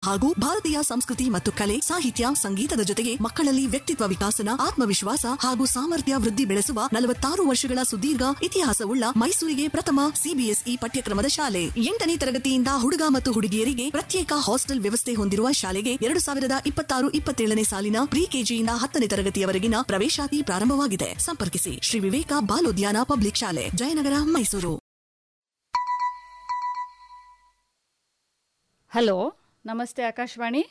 ಹಾಗೂ ಭಾರತೀಯ ಸಂಸ್ಕೃತಿ ಮತ್ತು ಕಲೆ ಸಾಹಿತ್ಯ ಸಂಗೀತದ ಜೊತೆಗೆ ಮಕ್ಕಳಲ್ಲಿ ವ್ಯಕ್ತಿತ್ವ ವಿಕಾಸನ ಆತ್ಮವಿಶ್ವಾಸ ಹಾಗೂ ಸಾಮರ್ಥ್ಯ ವೃದ್ಧಿ ಬೆಳೆಸುವ ನಲವತ್ತಾರು ವರ್ಷಗಳ ಸುದೀರ್ಘ ಇತಿಹಾಸವುಳ್ಳ ಮೈಸೂರಿಗೆ ಪ್ರಥಮ ಸಿಬಿಎಸ್ಇ ಪಠ್ಯಕ್ರಮದ ಶಾಲೆ ಎಂಟನೇ ತರಗತಿಯಿಂದ ಹುಡುಗ ಮತ್ತು ಹುಡುಗಿಯರಿಗೆ ಪ್ರತ್ಯೇಕ ಹಾಸ್ಟೆಲ್ ವ್ಯವಸ್ಥೆ ಹೊಂದಿರುವ ಶಾಲೆಗೆ ಎರಡು ಸಾವಿರದ ಇಪ್ಪತ್ತಾರು ಇಪ್ಪತ್ತೇಳನೇ ಸಾಲಿನ ಪ್ರಿ ಕೆಜಿಯಿಂದ ಹತ್ತನೇ ತರಗತಿಯವರೆಗಿನ ಪ್ರವೇಶಾತಿ ಪ್ರಾರಂಭವಾಗಿದೆ ಸಂಪರ್ಕಿಸಿ ಶ್ರೀ ವಿವೇಕ ಬಾಲೋದ್ಯಾನ ಪಬ್ಲಿಕ್ ಶಾಲೆ ಜಯನಗರ ಮೈಸೂರು ಹಲೋ ನಮಸ್ತೆ ಆಕಾಶವಾಣಿ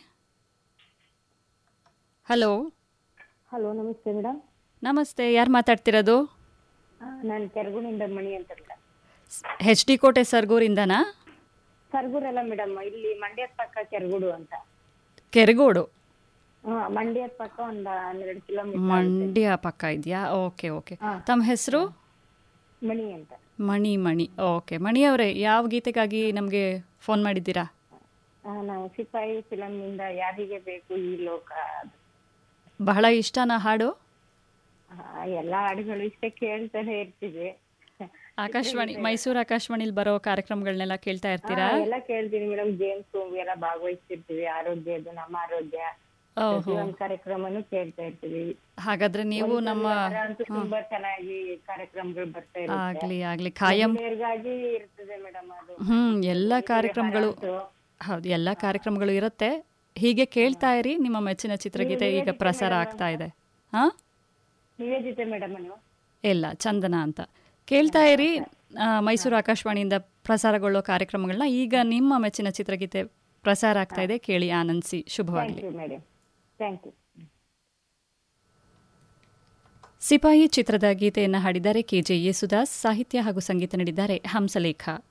ಹಲೋ ಹಲೋ ನಮಸ್ತೆ ಮೇಡಮ್ ನಮಸ್ತೆ ಯಾರು ಮಾತಾಡ್ತಿರೋದು ನಾನು ಕೆರಗುಣಿಂದ ಮಣಿ ಅಂತ ಮೇಡಮ್ ಹೆಚ್ ಡಿ ಕೋಟೆ ಸರ್ಗೂರಿಂದನಾ ಸರ್ಗೂರಲ್ಲ ಮೇಡಮ್ ಇಲ್ಲಿ ಮಂಡ್ಯದ ಪಕ್ಕ ಕೆರಗುಡು ಅಂತ ಕೆರಗೋಡು ಹಾ ಮಂಡ್ಯದ ಪಕ್ಕ ಒಂದ್ ಹನ್ನೆರಡು ಕಿಲೋಮೀಟರ್ ಮಂಡ್ಯ ಪಕ್ಕ ಇದೆಯಾ ಓಕೆ ಓಕೆ ಹಾ. ತಮ್ಮ ಹೆಸರು ಮಣಿ ಅಂತ ಮಣಿ ಮಣಿ ಓಕೆ ಮಣಿ ಅವರೇ ಯಾವ ಗೀತೆಗಾಗಿ ನಮಗೆ ಫೋನ್ ಮಾಡಿದ್ದೀರಾ ಆ, ನಾವು ಸಿಪಾಯಿ ಫಿಲಮ್ ನಿಂದ ಯಾರಿಗೆ ಬೇಕು ಈ ಲೋಕ ಅದು. ಬಹಳ ಇಷ್ಟನಾ ಹಾಡು ಆ, ಎಲ್ಲಾ ಹಾಡುಗಳು ಇಷ್ಟ ಕೇಳ್ತಾನೆ ಇರ್ತೀವಿ ಆಕಾಶವಾಣಿ ಮೈಸೂರು ಆಕಾಶವಾಣಿಲಿ ಬರೋ ಕಾರ್ಯಕ್ರಮಗಳನ್ನೆಲ್ಲ ಕೇಳ್ತಾ ಇರ್ತೀರಾ ಆ, ಎಲ್ಲ ಕೇಳ್ತೀನಿ ಮೇಡಮ್ ಗೇಮ್ಸ್ ಎಲ್ಲ ಭಾಗವಹಿಸ್ತಿರ್ತೀವಿ ಆರೋಗ್ಯದು ನಮ್ಮ ಆರೋಗ್ಯ ಓಹೋ ಪ್ರತಿಯೊಂದು ಕಾರ್ಯಕ್ರಮನು ಕೇಳ್ತಾ ಇರ್ತೀವಿ ಹಾಗಾದ್ರೆ ನೀವು ನಮ್ಮ ವಾರ ಅಂತೂ ತುಂಬಾ ಚೆನ್ನಾಗಿ ಕಾರ್ಯಕ್ರಮಗಳು ಬರ್ತಾ ಇರುತ್ತೆ ಆಗ್ಲಿ ಆಗ್ಲಿ ಖಾಯಂ ಮಹಿಳೆಯರಿಗಾಗಿ ಇರ್ತದೆ ಮೇಡಮ್ ಅದು ಹ್ಮ್ ಎಲ್ಲ ಕಾರ್ಯಕ್ರಮಗಳು ಹೌದು ಎಲ್ಲ ಕಾರ್ಯಕ್ರಮಗಳು ಇರುತ್ತೆ ಹೀಗೆ ಕೇಳ್ತಾ ಇರಿ ನಿಮ್ಮ ಮೆಚ್ಚಿನ ಚಿತ್ರಗೀತೆ ಈಗ ಪ್ರಸಾರ ಆಗ್ತಾ ಇದೆ ಹಾ ನಿವೇದಿತೆ ಮೇಡಮ್ ನೀವು ಇಲ್ಲ ಚಂದನ ಅಂತ ಕೇಳ್ತಾ ಇರಿ ಆ, ಮೈಸೂರು ಆಕಾಶವಾಣಿಯಿಂದ ಪ್ರಸಾರಗೊಳ್ಳೋ ಕಾರ್ಯಕ್ರಮಗಳನ್ನ ಈಗ ನಿಮ್ಮ ಮೆಚ್ಚಿನ ಚಿತ್ರಗೀತೆ ಪ್ರಸಾರ ಆಗ್ತಾ ಇದೆ ಕೇಳಿ ಆನಂದಿಸಿ ಶುಭವಾಗಲಿ thank you madam thank you Sipayi ಚಿತ್ರದ ಗೀತೆಯನ್ನು ಹಾಡಿದ್ದಾರೆ ಕೆಜೆ ಯೇಸುದಾಸ್ ಸಾಹಿತ್ಯ ಹಾಗೂ ಸಂಗೀತ ನೀಡಿದ್ದಾರೆ ಹಂಸಲೇಖ